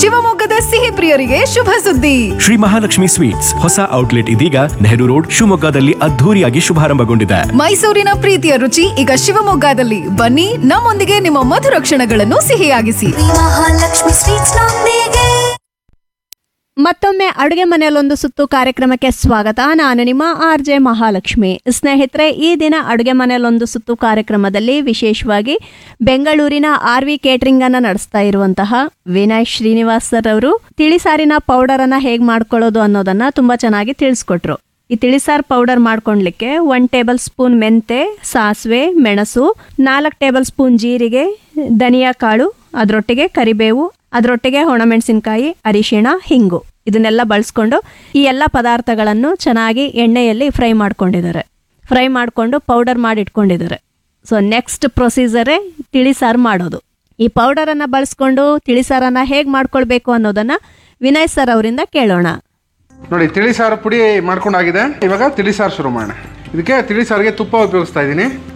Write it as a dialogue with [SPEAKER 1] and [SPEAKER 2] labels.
[SPEAKER 1] ಶಿವಮೊಗ್ಗದ ಸಿಹಿ ಪ್ರಿಯರಿಗೆ ಶುಭ ಸುದ್ದಿ
[SPEAKER 2] ಶ್ರೀ ಮಹಾಲಕ್ಷ್ಮಿ ಸ್ವೀಟ್ಸ್ ಹೊಸ ಔಟ್ಲೆಟ್ ಇದೀಗ ನೆಹರು ರೋಡ್ ಶಿವಮೊಗ್ಗದಲ್ಲಿ ಅದ್ಧೂರಿಯಾಗಿ ಶುಭಾರಂಭಗೊಂಡಿದೆ
[SPEAKER 1] ಮೈಸೂರಿನ ಪ್ರೀತಿಯ ರುಚಿ ಈಗ ಶಿವಮೊಗ್ಗದಲ್ಲಿ ಬನ್ನಿ ನಮ್ಮೊಂದಿಗೆ ನಿಮ್ಮ ಮಧುರ ಕ್ಷಣಗಳನ್ನು ಸಿಹಿಯಾಗಿಸಿ
[SPEAKER 3] ಮಹಾಲಕ್ಷ್ಮಿ ಸ್ವೀಟ್ಸ್ ನೊಂದಿಗೆ
[SPEAKER 4] ಮತ್ತೊಮ್ಮೆ ಅಡುಗೆ ಮನೆಯಲ್ಲೊಂದು ಸುತ್ತು ಕಾರ್ಯಕ್ರಮಕ್ಕೆ ಸ್ವಾಗತ ನಾನು ನಿಮ್ಮ ಆರ್ ಜೆ ಮಹಾಲಕ್ಷ್ಮಿ ಸ್ನೇಹಿತರೆ ಈ ದಿನ ಅಡುಗೆ ಮನೆಯಲ್ಲೊಂದು ಸುತ್ತು ಕಾರ್ಯಕ್ರಮದಲ್ಲಿ ವಿಶೇಷವಾಗಿ ಬೆಂಗಳೂರಿನ ಆರ್ ವಿ ಕೇಟರಿಂಗ್ ಅನ್ನ ನಡೆಸ್ತಾ ಇರುವಂತಹ ವಿನಯ್ ಶ್ರೀನಿವಾಸ್ ಸರ್ ಅವರು ತಿಳಿಸಾರಿನ ಪೌಡರ್ ಅನ್ನ ಹೇಗೆ ಮಾಡ್ಕೊಳ್ಳೋದು ಅನ್ನೋದನ್ನ ತುಂಬಾ ಚೆನ್ನಾಗಿ ತಿಳಿಸ್ಕೊಟ್ರು ಈ ತಿಳಿಸಾರ್ ಪೌಡರ್ ಮಾಡ್ಕೊಳ್ಲಿಕ್ಕೆ ಒನ್ ಟೇಬಲ್ ಸ್ಪೂನ್ ಮೆಂತೆ ಸಾಸಿವೆ ಮೆಣಸು ನಾಲ್ಕು ಟೇಬಲ್ ಸ್ಪೂನ್ ಜೀರಿಗೆ ಧನಿಯಾ ಕಾಳು ಅದರೊಟ್ಟಿಗೆ ಕರಿಬೇವು ಅದರೊಟ್ಟಿಗೆ ಒಣಮೆಣಸಿನ್ಕಾಯಿ ಅರಿಶಿಣ ಹಿಂಗು ಇದನ್ನೆಲ್ಲ ಬಳಸ್ಕೊಂಡು ಈ ಎಲ್ಲ ಪದಾರ್ಥಗಳನ್ನು ಚೆನ್ನಾಗಿ ಎಣ್ಣೆಯಲ್ಲಿ ಫ್ರೈ ಮಾಡ್ಕೊಂಡಿದ್ದಾರೆ ಫ್ರೈ ಮಾಡಿಕೊಂಡು ಪೌಡರ್ ಮಾಡಿ ಇಟ್ಕೊಂಡಿದ್ದಾರೆ ಸೊ ನೆಕ್ಸ್ಟ್ ಪ್ರೊಸೀಜರೇ ತಿಳಿಸಾರು ಮಾಡೋದು ಈ ಪೌಡರನ್ನು ಬಳಸ್ಕೊಂಡು ತಿಳಿಸಾರನ್ನು ಹೇಗೆ ಮಾಡ್ಕೊಳ್ಬೇಕು ಅನ್ನೋದನ್ನು ವಿನಯ್ ಸರ್ ಅವರಿಂದ ಕೇಳೋಣ
[SPEAKER 5] ನೋಡಿ ತಿಳಿ ಸಾರು ಪುಡಿ ಮಾಡ್ಕೊಂಡಾಗಿದೆ ಇವಾಗ ತಿಳಿ ಸಾರು ಶುರು ಮಾಡೋಣ ಇದಕ್ಕೆ ತಿಳಿ ಸಾರಿಗೆ ತುಪ್ಪ ಉಪಯೋಗಿಸ್ತಾ ಇದ್ದೀನಿ